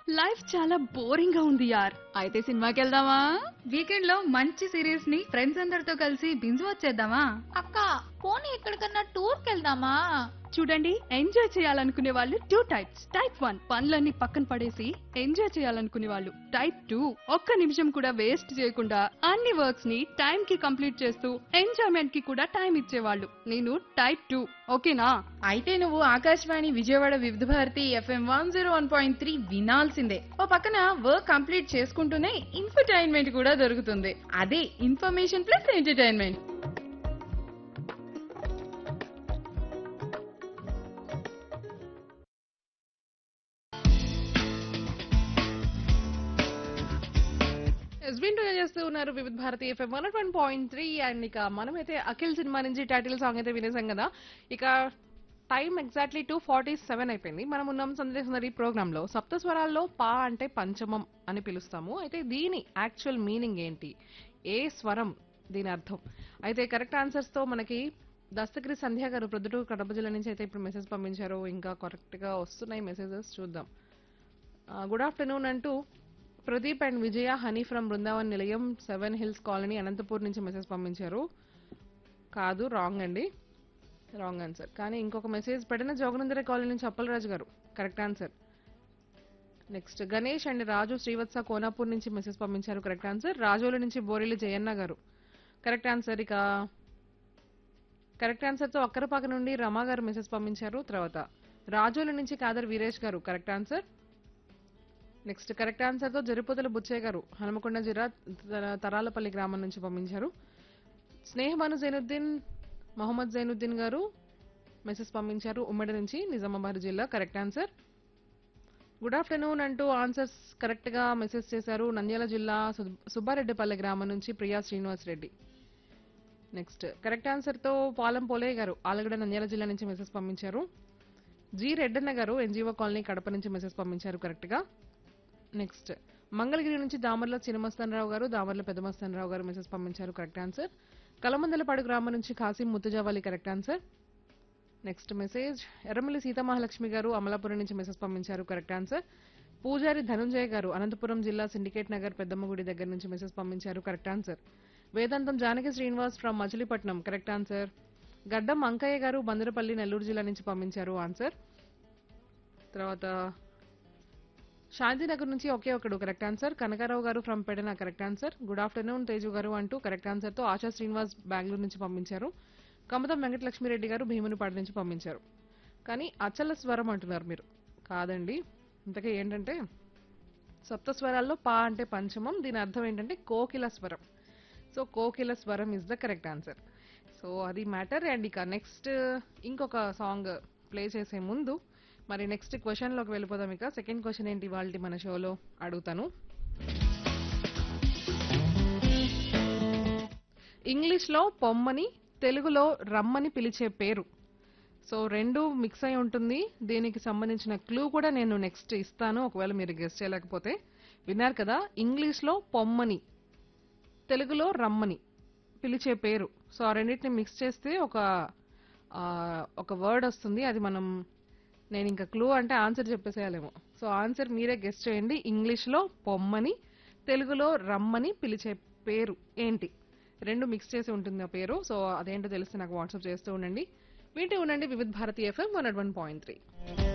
life చాలా boring గా ఉంది యార్ అయితే సినిమాకి వెళ్దామా వీకెండ్ లో మంచి సిరీస్ ని ఫ్రెండ్స్ అందరితో కలిసి బింజు వచ్చేద్దామా అక్క పోనీ ఎక్కడికన్నా టూర్ కెళ్దామా చూడండి ఎంజాయ్ చేయాలనుకునే వాళ్ళు టూ టైప్స్ టైప్ వన్ పనులన్నీ పక్కన పడేసి ఎంజాయ్ చేయాలనుకునే వాళ్ళు టైప్ టూ ఒక్క నిమిషం కూడా వేస్ట్ చేయకుండా అన్ని వర్క్స్ ని టైం కి కంప్లీట్ చేస్తూ ఎంజాయ్మెంట్ కి కూడా టైం ఇచ్చేవాళ్ళు నేను టైప్ టూ ఓకేనా అయితే నువ్వు Akashvani Vijayawada Vividh Bharati FM one zero one point three వినాల్సిందే ఓ పక్కన వర్క్ కంప్లీట్ చేసుకుంటూనే ఇన్ఫర్టైన్మెంట్ కూడా దొరుకుతుంది అదే ఇన్ఫర్మేషన్ ప్లస్ ఎంటర్టైన్మెంట్ ఎస్బిన్ చేస్తూ ఉన్నారు Vividh Bharati FM one one point three and ఇక మనమైతే అఖిల్ సినిమా నుంచి టైటిల్ సాంగ్ అయితే వినేసాం కదా ఇక time exactly two forty seven అయిపోయింది మనం ఉన్నాం సందేశం ప్రోగ్రామ్ లో సప్త స్వరాల్లో పా అంటే పంచమం అని పిలుస్తాము అయితే దీని యాక్చువల్ మీనింగ్ ఏంటి ఏ స్వరం దీని అర్థం అయితే కరెక్ట్ ఆన్సర్స్ తో మనకి దస్తగిరి సంధ్య గారు ప్రొద్దుటూరు కడప జిల్లా నుంచి అయితే ఇప్పుడు మెసేజ్ పంపించారు ఇంకా కరెక్ట్ గా వస్తున్నాయి మెసేజెస్ చూద్దాం గుడ్ ఆఫ్టర్నూన్ అంటూ Pradeep and Vijaya honey from Brindavan Nilayam seven hills colony Anantapur నుంచి మెసేజ్ పంపించారు కాదు రాంగ్ అండి రాంగ్ ఆన్సర్ కానీ ఇంకొక మెసేజ్ పెట్టిన జోగనందర కాలనీ నుంచి Appalaraju garu correct answer next Ganesh and Raju Srivatsa Konapur నుంచి మెసేజ్ పంపించారు కరెక్ట్ ఆన్సర్ రాజోల నుంచి బోరెల్లి జయన్న గారు కరెక్ట్ ఆన్సర్ ఇక కరెక్ట్ ఆన్సర్తో అక్కరపాక నుండి రమా గారు మెసేజ్ పంపించారు తర్వాత రాజోల నుంచి Khader Veeresh garu correct answer next correct answer తో జరిపోతల బుచ్చయ్య గారు హనుమకొండ జిల్లా తర- తరాలపల్లి గ్రామం నుంచి పంపించారు స్నేహబాను జైనుద్దీన్ మొహమ్మద్ జైనుద్దీన్ గారు మెసేజ్ పంపించారు ఉమ్మడి నుంచి నిజామాబాద్ జిల్లా కరెక్ట్ ఆన్సర్ గుడ్ ఆఫ్టర్నూన్ అంటూ ఆన్సర్స్ కరెక్ట్ గా మెసేజ్ చేశారు నంద్యాల జిల్లా సు- సుబ్బారెడ్డిపల్లె గ్రామం నుంచి Priya Srinivas Reddy next correct answer తో పాలెం పోలే గారు ఆలగడ నంద్యాల జిల్లా నుంచి మెసేజ్ పంపించారు జి రెడ్డన్న గారు ఎన్జీఓ కాలనీ కడప నుంచి మెసేజ్ పంపించారు కరెక్ట్ గా నెక్స్ట్ మంగళగిరి నుంచి దామర్ల చినమస్తానరావు గారు దామర్ల పెద్దమస్తానరావు గారు మెసేజ్ పంపించారు కరెక్ట్ ఆన్సర్ కలమందలపాడు గ్రామం నుంచి Kasim Muttujavali correct answer next message Erramalli Seethamahalakshmi garu Amalapuram నుంచి మెసేజ్ పంపించారు కరెక్ట్ ఆన్సర్ పూజారి ధనుంజయ గారు అనంతపురం జిల్లా సిండికేట్ నగర్ పెద్దమ్మ గుడి దగ్గర నుంచి మెసేజ్ పంపించారు correct answer Vedantam Janaki Srinivas from Machilipatnam correct answer Gaddam Ankaiah గారు బందరపల్లి నెల్లూరు జిల్లా నుంచి పంపించారు ఆన్సర్ తర్వాత శాంతినగర్ నుంచి ఒకే ఒకడు correct answer Kanakarao garu from Pedana correct answer good afternoon Teju garu అంటూ కరెక్ట్ ఆన్సర్ తో ఆశా శ్రీనివాస్ బెంగళూరు నుంచి పంపించారు కమతం వెంకటలక్ష్మిరెడ్డి గారు భీమునిపాడు నుంచి పంపించారు కానీ అచల స్వరం అంటున్నారు మీరు కాదండి ఇంతకీ ఏంటంటే సప్త స్వరాల్లో పా అంటే పంచమం దీని అర్థం ఏంటంటే కోకిల స్వరం సో కోకిల స్వరం is the correct answer so అది మ్యాటర్ అండ్ ఇక నెక్స్ట్ ఇంకొక సాంగ్ ప్లే చేసే ముందు మరి నెక్స్ట్ క్వశ్చన్లోకి వెళ్ళిపోదాం ఇక సెకండ్ క్వశ్చన్ ఏంటి వాళ్ళ మన షోలో అడుగుతాను ఇంగ్లీష్లో పొమ్మని తెలుగులో రమ్మని పిలిచే పేరు సో రెండు మిక్స్ అయి ఉంటుంది దీనికి సంబంధించిన క్లూ కూడా నేను నెక్స్ట్ ఇస్తాను ఒకవేళ మీరు గెస్ట్ చేయలేకపోతే విన్నారు కదా ఇంగ్లీష్లో పొమ్మని తెలుగులో రమ్మని పిలిచే పేరు సో ఆ రెండింటిని మిక్స్ చేస్తే ఒక ఆ, ఒక వర్డ్ వస్తుంది అది మనం నేను ఇంకా క్లూ అంటే ఆన్సర్ చెప్పేసేయాలేమో సో ఆన్సర్ మీరే గెస్ట్ చేయండి ఇంగ్లీష్లో పొమ్మని తెలుగులో రమ్మని పిలిచే పేరు ఏంటి రెండు మిక్స్ చేసి ఉంటుంది ఆ పేరు సో అదేంటో తెలిస్తే నాకు వాట్సాప్ చేస్తూ ఉండండి వింటూ ఉండండి Vividh Bharati FM one one point three